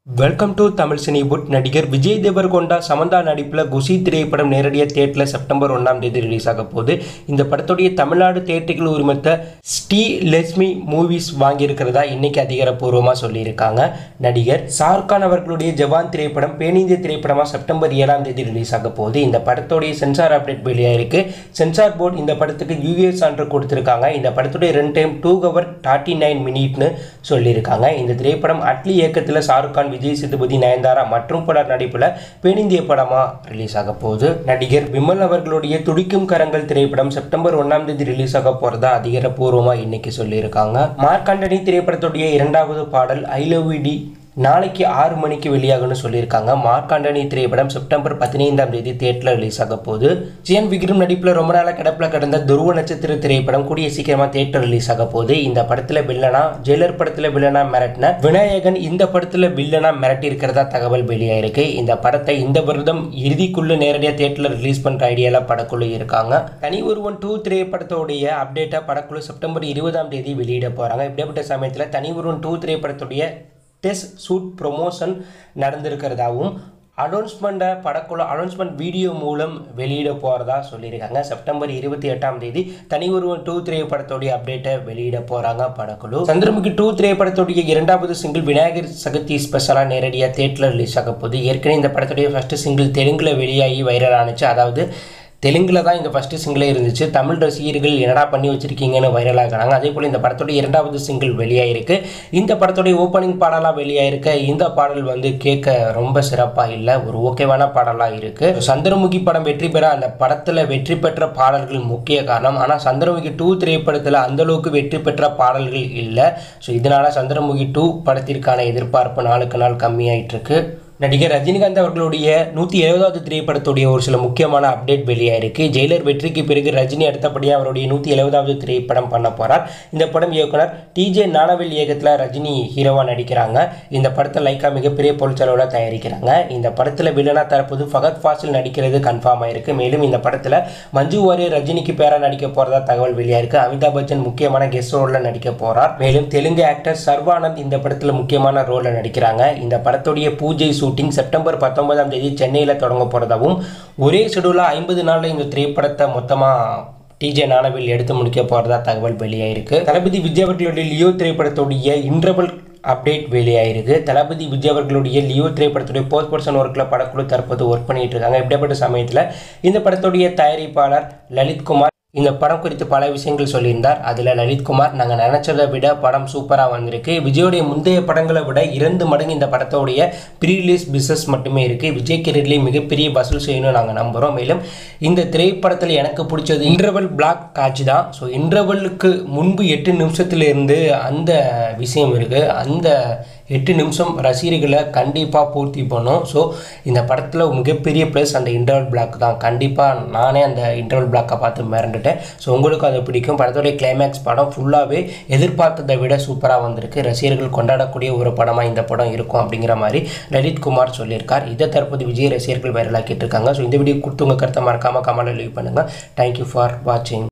welcome to Tamil சினிபுட் நடிகர் விஜய் தேவர்கொண்டா சமந்தா நடிப்பில் குஷி திரைப்படம் நேரடியாக தேட்டரில் செப்டம்பர் ஒன்றாம் தேதி ரிலீஸ் ஆக போகுது இந்த படத்துடைய தமிழ்நாடு தேட்டர்கள் உரிமத்தை ஸ்ரீ லட்சுமி மூவிஸ் வாங்கியிருக்கிறதா இன்னைக்கு அதிகாரப்பூர்வமாக சொல்லியிருக்காங்க நடிகர் ஷாருக்கான் அவர்களுடைய ஜவான் திரைப்படம் பேனிந்திய திரைப்படமாக செப்டம்பர் ஏழாம் தேதி ரிலீஸ் ஆக போகுது இந்த படத்துடைய சென்சார் அப்டேட் வெளியாயிருக்கு சென்சார் போர்டு இந்த படத்துக்கு யூஏ சான்று கொடுத்துருக்காங்க இந்த படத்துடைய run time two hour thirty nine மினிட்னு சொல்லியிருக்காங்க இந்த திரைப்படம் அட்லி இயக்கத்தில் ஷாருக் கான் விஜய் சேதுபதி நயன்தாரா மற்றும் பலர் நடிப்பில் பெணிந்திய படமாக ரிலீஸ் ஆக போகுது நடிகர் விமல் அவர்களுடைய துடிக்கும் கரங்கள் திரைப்படம் செப்டம்பர் ஒன்றாம் தேதி ரிலீஸ் ஆக போகிறதா அதிகாரப்பூர்வமாக இன்னைக்கு சொல்லியிருக்காங்க மார்க்கண்டனி திரைப்படத்துடைய இரண்டாவது பாடல் ஐ லவ் டி நாளைக்கு ஆறு மணிக்கு வெளியாகும்னு சொல்லியிருக்காங்க மார்க்காண்டனி திரைப்படம் செப்டம்பர் பதினைந்தாம் தேதி தேட்டரில் ரிலீஸ் ஆக போகுது ஜிஎன் விக்ரம் நடிப்பில் ரொம்ப நாளாக கிடப்பில் கிடந்த துருவ நட்சத்திர திரைப்படம் கூடிய சீக்கிரமாக தேட்டர் ரிலீஸ் ஆக போகுது இந்த படத்தில் வில்லனா ஜெயிலர் படத்தில் வில்லனா மிரட்டின விநாயகன் இந்த படத்தில் வில்லனா மிரட்டி இருக்கிறதா தகவல் வெளியாயிருக்கு இந்த படத்தை இந்த வருடம் இறுதிக்குள்ள நேரடியாக தேட்டரில் ரிலீஸ் பண்ணுற ஐடியாவில் படக்குழு இருக்காங்க தனி ஒருவன் டூ திரைப்படத்தோடைய அப்டேட்டாக படக்குழு செப்டம்பர் இருபதாம் தேதி வெளியிட போகிறாங்க இப்படிப்பட்ட சமயத்தில் தனி ஒருவன் டூ திரைப்படத்துடைய டெஸ்ட் ஷூட் ப்ரொமோஷன் நடந்திருக்கிறதாவும் அனௌன்ஸ்மெண்ட்டை படக்குழு அனௌன்ஸ்மெண்ட் வீடியோ மூலம் வெளியிட போகிறதா சொல்லியிருக்காங்க செப்டம்பர் இருபத்தி எட்டாம் தேதி தனி ஒருவன் டூ திரைப்படத்தோடைய அப்டேட்டை வெளியிட போகிறாங்க படக்குழு சந்திரமுகி டூ திரைப்படத்துடைய இரண்டாவது சிங்கிள் விநாயகர் சதுர்த்தி ஸ்பெஷலாக நேரடியாக தேட்டரில் ரிலீஸ் ஆக போகுது ஏற்கனவே இந்த படத்துடைய ஃபஸ்ட்டு சிங்கிள் தெலுங்கில் வெளியாகி வைரல் ஆனிச்சு அதாவது தெலுங்கில் தான் இந்த ஃபஸ்ட்டு சிங்கிளே இருந்துச்சு தமிழ் ரசிகர்கள் என்னடா பண்ணி வச்சிருக்கீங்கன்னு வைரலாகிறாங்க அதே போல் இந்த படத்துடைய இரண்டாவது சிங்கிள் வெளியாயிருக்கு இந்த படத்துடைய ஓப்பனிங் பாடலாக வெளியாயிருக்க இந்த பாடல் வந்து கேட்க ரொம்ப சிறப்பாக இல்லை ஒரு ஓகேவான பாடலாக இருக்குது சந்திரமுகி படம் வெற்றி பெற அந்த படத்தில் வெற்றி பெற்ற பாடல்கள் முக்கிய காரணம் ஆனால் சந்திரமுகி டூ திரைப்படத்தில் அந்தளவுக்கு வெற்றி பெற்ற பாடல்கள் இல்லை ஸோ இதனால் சந்திரமுகி டூ படத்திற்கான எதிர்பார்ப்பு நாளுக்கு நாள் கம்மியாயிட்டு இருக்கு நடிகர் ரஜினிகாந்த் அவர்களுடைய நூற்றி எழுபதாவது திரைப்படத்துடைய ஒரு சில முக்கியமான அப்டேட் வெளியாயிருக்கு ஜெயிலர் வெற்றிக்கு பிறகு ரஜினி அடுத்தபடியாக அவருடைய நூற்றி எழுபதாவது திரைப்படம் பண்ண போகிறார் இந்த படம் இயக்குனர் டிஜே நானவேல் இயக்கத்தில் ரஜினி ஹீரோவாக நடிக்கிறாங்க இந்த படத்தை லைக்கா மிகப்பெரிய பொருட்செலவில் தயாரிக்கிறாங்க இந்த படத்தில் வில்லனா தரப்போது ஃபகத் ஃபாசில் நடிக்கிறது கன்ஃபார்ம் ஆயிருக்கு மேலும் இந்த படத்தில் மஞ்சு வாரியர் ரஜினிக்கு பேரா நடிக்க போகிறதா தகவல் வெளியாயிருக்கு அமிதாப் பச்சன் முக்கியமான கெஸ்ட் ரோலில் நடிக்க போகிறார் மேலும் தெலுங்கு ஆக்டர் சர்வானந்த் இந்த படத்தில் முக்கியமான ரோலில் நடிக்கிறாங்க இந்த படத்துடைய பூஜை ஷூட்டிங் செப்டம்பர் பத்தொன்பதாம் தேதி சென்னையில் தொடங்க போகிறதாவும் ஒரே ஷெடியூலாக ஐம்பது நாளில் இந்த திரைப்படத்தை மொத்தமாக டிஜே நானவில் எடுத்து முடிக்க போகிறதா தகவல் வெளியாயிருக்கு தளபதி விஜய் அவர்களுடைய லியோ திரைப்படத்துடைய இன்டர்வல் அப்டேட் வெளியாயிருக்கு தளபதி விஜய் அவர்களுடைய லியோ திரைப்படத்துடைய போஸ்ட் பர்சன் ஒர்க்கில் படக்குழு தற்போது ஒர்க் பண்ணிட்டு இருக்காங்க இப்படிப்பட்ட சமயத்தில் இந்த படத்துடைய தயாரிப்பாளர் லலித்குமார் இந்த படம் குறித்து பல விஷயங்கள் சொல்லியிருந்தார் அதில் லலித்குமார் நாங்கள் நினச்சதை விட படம் சூப்பராக வந்திருக்கு விஜயோடைய முந்தைய படங்களை விட இரண்டு மடங்கு இந்த படத்தோடைய ப்ரீ ரிலீஸ் பிஸ்னஸ் மட்டுமே இருக்குது விஜய் கெரியர்லேயே மிகப்பெரிய வசூல் செய்யணும்னு நாங்கள் நம்புகிறோம் மேலும் இந்த திரைப்படத்தில் எனக்கு பிடிச்சது இன்டர்வல் பிளாக் காட்சி தான் ஸோ இன்டர்வலுக்கு முன்பு எட்டு நிமிஷத்துலேருந்து அந்த விஷயம் இருக்குது அந்த எட்டு நிமிஷம் ரசிகர்களை கண்டிப்பாக பூர்த்தி பண்ணும் ஸோ இந்த படத்தில் மிகப்பெரிய ப்ளஸ் அந்த இன்டர்வல் பிளாக் தான் கண்டிப்பாக நானே அந்த இன்டர்வல் பிளாக்கை பார்த்து மிரண்டுட்டேன் ஸோ உங்களுக்கு அது பிடிக்கும் படத்துடைய கிளைமேக்ஸ் படம் ஃபுல்லாகவே எதிர்பார்த்ததை விட சூப்பராக வந்திருக்கு ரசிகர்கள் கொண்டாடக்கூடிய ஒரு படமாக இந்த படம் இருக்கும் அப்படிங்கிற மாதிரி லலித் குமார் சொல்லியிருக்கார் இதை தற்போது விஜய் ரசிகர்கள் வைரலாக்கிட்டு இருக்காங்க ஸோ இந்த வீடியோ கொடுத்து உங்கள் கருத்தை மறக்காமல் கமெண்ட்டில் லீவ் பண்ணுங்கள் தேங்க்யூ ஃபார் வாட்சிங்